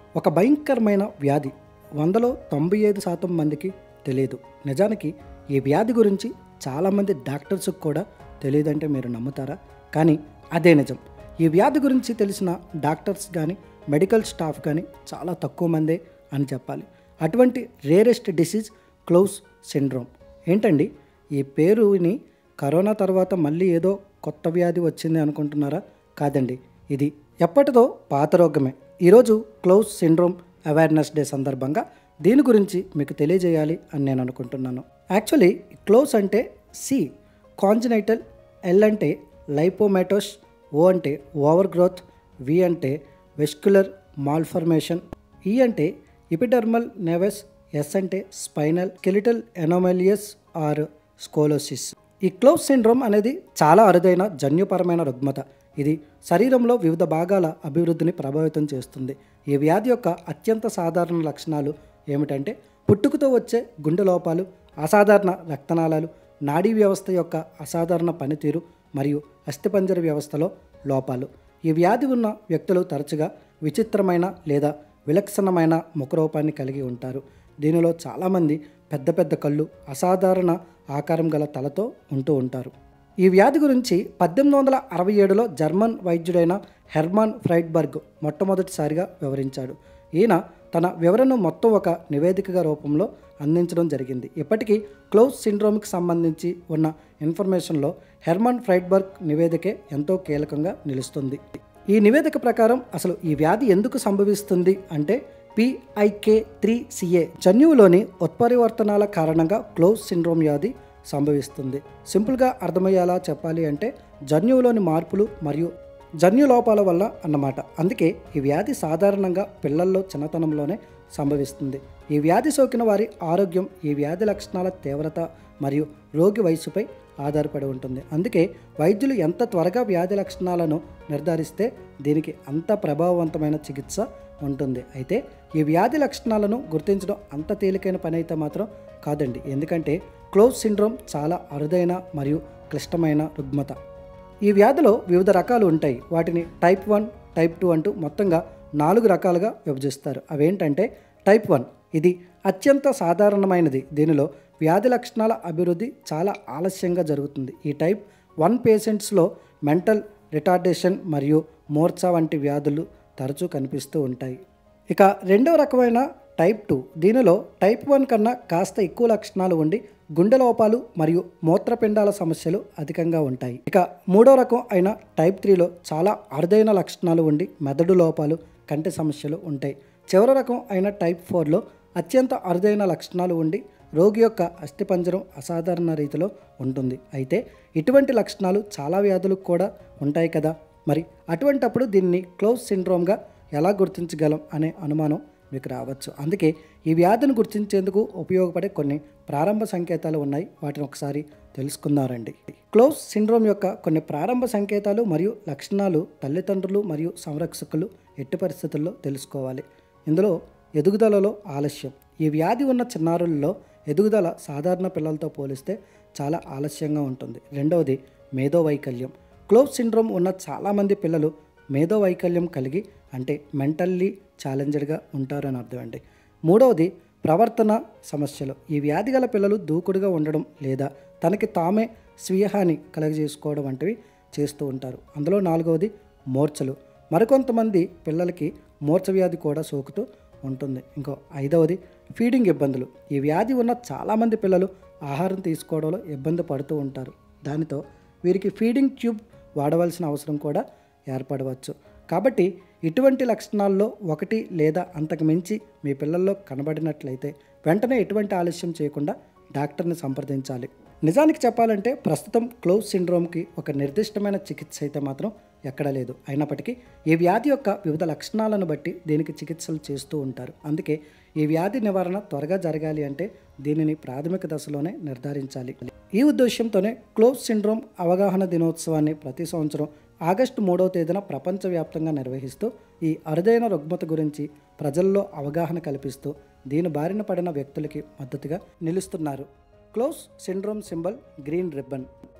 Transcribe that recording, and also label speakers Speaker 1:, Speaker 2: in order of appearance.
Speaker 1: ఒక భయంకరమైన వ్యాధి వందలో తొంభై ఐదు శాతం మందికి తెలియదు నిజానికి ఈ వ్యాధి గురించి చాలామంది డాక్టర్స్కి కూడా తెలియదంటే మీరు నమ్ముతారా కానీ అదే నిజం ఈ వ్యాధి గురించి తెలిసిన డాక్టర్స్ కానీ మెడికల్ స్టాఫ్ కానీ చాలా తక్కువ మందే అని చెప్పాలి అటువంటి రేరెస్ట్ డిసీజ్ క్లోజ్ సిండ్రోమ్ ఏంటండి ఈ పేరు విని కరోనా తర్వాత మళ్ళీ ఏదో కొత్త వ్యాధి వచ్చింది అనుకుంటున్నారా కాదండి ఇది ఎప్పటిదో పాత రోగమే ఈరోజు క్లోజ్ సిండ్రోమ్ అవేర్నెస్ డే సందర్భంగా దీని గురించి మీకు తెలియజేయాలి అని నేను అనుకుంటున్నాను యాక్చువల్లీ క్లోజ్ అంటే సి కాంజినైటల్ ఎల్ అంటే లైపోమెటోస్ ఓ అంటే ఓవర్ గ్రోత్ వి అంటే వెస్కులర్ మాల్ఫర్మేషన్ ఈ అంటే ఇపిడర్మల్ నెవెస్ ఎస్ అంటే spinal skeletal anomalies or scoliosis ఈ క్లోజ్ సిండ్రోమ్ అనేది చాలా అరుదైన జన్యుపరమైన రుగ్మత ఇది శరీరంలో వివిధ భాగాల అభివృద్ధిని ప్రభావితం చేస్తుంది ఈ వ్యాధి యొక్క అత్యంత సాధారణ లక్షణాలు ఏమిటంటే పుట్టుకతో వచ్చే గుండె లోపాలు అసాధారణ రక్తనాళాలు నాడీ వ్యవస్థ యొక్క అసాధారణ పనితీరు మరియు అస్థిపంజర వ్యవస్థలో లోపాలు ఈ వ్యాధి ఉన్న వ్యక్తులు తరచుగా విచిత్రమైన లేదా విలక్షణమైన ముఖరూపాన్ని కలిగి ఉంటారు దీనిలో చాలామంది పెద్ద పెద్ద కళ్ళు అసాధారణ ఆకారం గల తలతో ఉంటూ ఉంటారు ఈ వ్యాధి గురించి పద్దెనిమిది వందల అరవై ఏడులో జర్మన్ వైద్యుడైన హెర్మాన్ ఫ్రైడ్బర్గ్ మొట్టమొదటిసారిగా వివరించాడు ఈయన తన వివరణను మొత్తం ఒక నివేదికగా రూపంలో అందించడం జరిగింది ఇప్పటికీ క్లోజ్ సిండ్రోమ్కి సంబంధించి ఉన్న ఇన్ఫర్మేషన్లో హెర్మాన్ ఫ్రైడ్బర్గ్ నివేదికే ఎంతో కీలకంగా నిలుస్తుంది ఈ నివేదిక ప్రకారం అసలు ఈ వ్యాధి ఎందుకు సంభవిస్తుంది అంటే పిఐకే త్రీ సిఏ జన్యువులోని ఉత్పరివర్తనాల కారణంగా క్లోజ్ సిండ్రోమ్ వ్యాధి సంభవిస్తుంది సింపుల్గా అర్థమయ్యేలా చెప్పాలి అంటే జన్యువులోని మార్పులు మరియు జన్యు లోపాల వల్ల అన్నమాట అందుకే ఈ వ్యాధి సాధారణంగా పిల్లల్లో చిన్నతనంలోనే సంభవిస్తుంది ఈ వ్యాధి సోకిన వారి ఆరోగ్యం ఈ వ్యాధి లక్షణాల తీవ్రత మరియు రోగి వయసుపై ఆధారపడి ఉంటుంది అందుకే వైద్యులు ఎంత త్వరగా వ్యాధి లక్షణాలను నిర్ధారిస్తే దీనికి అంత ప్రభావవంతమైన చికిత్స ఉంటుంది అయితే ఈ వ్యాధి లక్షణాలను గుర్తించడం అంత తేలికైన పని అయితే మాత్రం కాదండి ఎందుకంటే క్లోజ్ సిండ్రోమ్ చాలా అరుదైన మరియు క్లిష్టమైన రుగ్మత ఈ వ్యాధిలో వివిధ రకాలు ఉంటాయి వాటిని టైప్ వన్ టైప్ టూ అంటూ మొత్తంగా నాలుగు రకాలుగా విభజిస్తారు అవేంటంటే టైప్ వన్ ఇది అత్యంత సాధారణమైనది దీనిలో వ్యాధి లక్షణాల అభివృద్ధి చాలా ఆలస్యంగా జరుగుతుంది ఈ టైప్ వన్ పేషెంట్స్లో మెంటల్ రిటార్డేషన్ మరియు మోర్చా వంటి వ్యాధులు తరచూ కనిపిస్తూ ఉంటాయి ఇక రెండవ రకమైన టైప్ టూ దీనిలో టైప్ వన్ కన్నా కాస్త ఎక్కువ లక్షణాలు ఉండి గుండె లోపాలు మరియు మూత్రపిండాల సమస్యలు అధికంగా ఉంటాయి ఇక మూడో రకం అయిన టైప్ త్రీలో చాలా అరుదైన లక్షణాలు ఉండి మెదడు లోపాలు కంటి సమస్యలు ఉంటాయి చివరి రకం అయిన టైప్ ఫోర్లో అత్యంత అరుదైన లక్షణాలు ఉండి రోగి యొక్క అస్థిపంజరం అసాధారణ రీతిలో ఉంటుంది అయితే ఇటువంటి లక్షణాలు చాలా వ్యాధులకు కూడా ఉంటాయి కదా మరి అటువంటప్పుడు దీన్ని క్లోజ్ సిండ్రోమ్గా ఎలా గుర్తించగలం అనే అనుమానం మీకు రావచ్చు అందుకే ఈ వ్యాధిని గుర్తించేందుకు ఉపయోగపడే కొన్ని ప్రారంభ సంకేతాలు ఉన్నాయి వాటిని ఒకసారి తెలుసుకుందారండి క్లోజ్ సిండ్రోమ్ యొక్క కొన్ని ప్రారంభ సంకేతాలు మరియు లక్షణాలు తల్లిదండ్రులు మరియు సంరక్షకులు ఎట్టి పరిస్థితుల్లో తెలుసుకోవాలి ఇందులో ఎదుగుదలలో ఆలస్యం ఈ వ్యాధి ఉన్న చిన్నారులలో ఎదుగుదల సాధారణ పిల్లలతో పోలిస్తే చాలా ఆలస్యంగా ఉంటుంది రెండవది మేధో వైకల్యం క్లోజ్ సిండ్రోమ్ ఉన్న చాలామంది పిల్లలు మేధో వైకల్యం కలిగి అంటే మెంటల్లీ ఛాలెంజ్డ్గా ఉంటారని అర్థం అండి మూడవది ప్రవర్తన సమస్యలు ఈ వ్యాధి గల పిల్లలు దూకుడుగా ఉండడం లేదా తనకి తామే స్వీయహాని కలగజేసుకోవడం వంటివి చేస్తూ ఉంటారు అందులో నాలుగవది మూర్ఛలు మరికొంతమంది పిల్లలకి మూర్ఛ వ్యాధి కూడా సోకుతూ ఉంటుంది ఇంకో ఐదవది ఫీడింగ్ ఇబ్బందులు ఈ వ్యాధి ఉన్న చాలామంది పిల్లలు ఆహారం తీసుకోవడంలో ఇబ్బంది పడుతూ ఉంటారు దానితో వీరికి ఫీడింగ్ ట్యూబ్ వాడవలసిన అవసరం కూడా ఏర్పడవచ్చు కాబట్టి ఇటువంటి లక్షణాల్లో ఒకటి లేదా అంతకు మించి మీ పిల్లల్లో కనబడినట్లయితే వెంటనే ఎటువంటి ఆలస్యం చేయకుండా డాక్టర్ని సంప్రదించాలి నిజానికి చెప్పాలంటే ప్రస్తుతం క్లోజ్ సిండ్రోమ్కి ఒక నిర్దిష్టమైన చికిత్స అయితే మాత్రం ఎక్కడా లేదు అయినప్పటికీ ఈ వ్యాధి యొక్క వివిధ లక్షణాలను బట్టి దీనికి చికిత్సలు చేస్తూ ఉంటారు అందుకే ఈ వ్యాధి నివారణ త్వరగా జరగాలి అంటే దీనిని ప్రాథమిక దశలోనే నిర్ధారించాలి ఈ ఉద్దేశంతోనే క్లోజ్ సిండ్రోమ్ అవగాహన దినోత్సవాన్ని ప్రతి సంవత్సరం ఆగస్టు మూడవ తేదీన ప్రపంచవ్యాప్తంగా నిర్వహిస్తూ ఈ అరుదైన రుగ్మత గురించి ప్రజల్లో అవగాహన కల్పిస్తూ దీని బారిన పడిన వ్యక్తులకి మద్దతుగా నిలుస్తున్నారు CLOVES syndrome symbol green ribbon